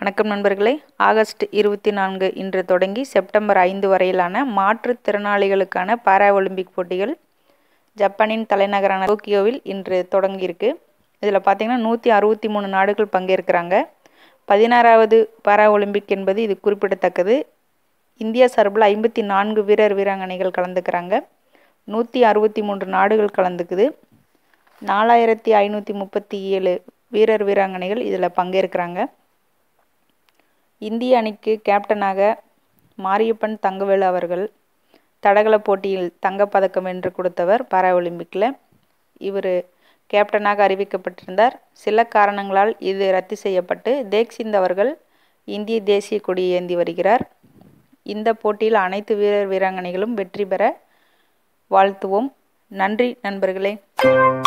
வணக்கம் நண்பர்களே ஆகஸ்ட் இருபத்தி நான்கு இன்று தொடங்கி செப்டம்பர் ஐந்து வரையிலான மாற்றுத்திறனாளிகளுக்கான பாரா ஒலிம்பிக் போட்டிகள் ஜப்பானின் தலைநகரான டோக்கியோவில் இன்று தொடங்கியிருக்கு இதில் பார்த்தீங்கன்னா நூற்றி அறுபத்தி மூணு நாடுகள் பங்கேற்கிறாங்க பதினாறாவது பாரா ஒலிம்பிக் என்பது இது குறிப்பிடத்தக்கது இந்தியா சார்பில் ஐம்பத்தி நான்கு வீரர் வீராங்கனைகள் கலந்துக்கிறாங்க நூற்றி அறுபத்தி மூன்று நாடுகள் கலந்துக்குது நாலாயிரத்தி ஐநூற்றி முப்பத்தி ஏழு வீரர் வீராங்கனைகள் இதில் பங்கேற்கிறாங்க இந்திய அணிக்கு கேப்டனாக மாரியப்பன் தங்கவேலு அவர்கள் தடகள போட்டியில் தங்கப்பதக்கம் வென்று கொடுத்தவர் பாரா ஒலிம்பிக்கில் இவர் கேப்டனாக அறிவிக்கப்பட்டிருந்தார் சில காரணங்களால் இது ரத்து செய்யப்பட்டு தேக்சிந்த் அவர்கள் இந்திய தேசிய கொடியை ஏந்தி வருகிறார் இந்த போட்டியில் அனைத்து வீரர் வீராங்கனைகளும் வெற்றி பெற வாழ்த்துவோம் நன்றி நண்பர்களே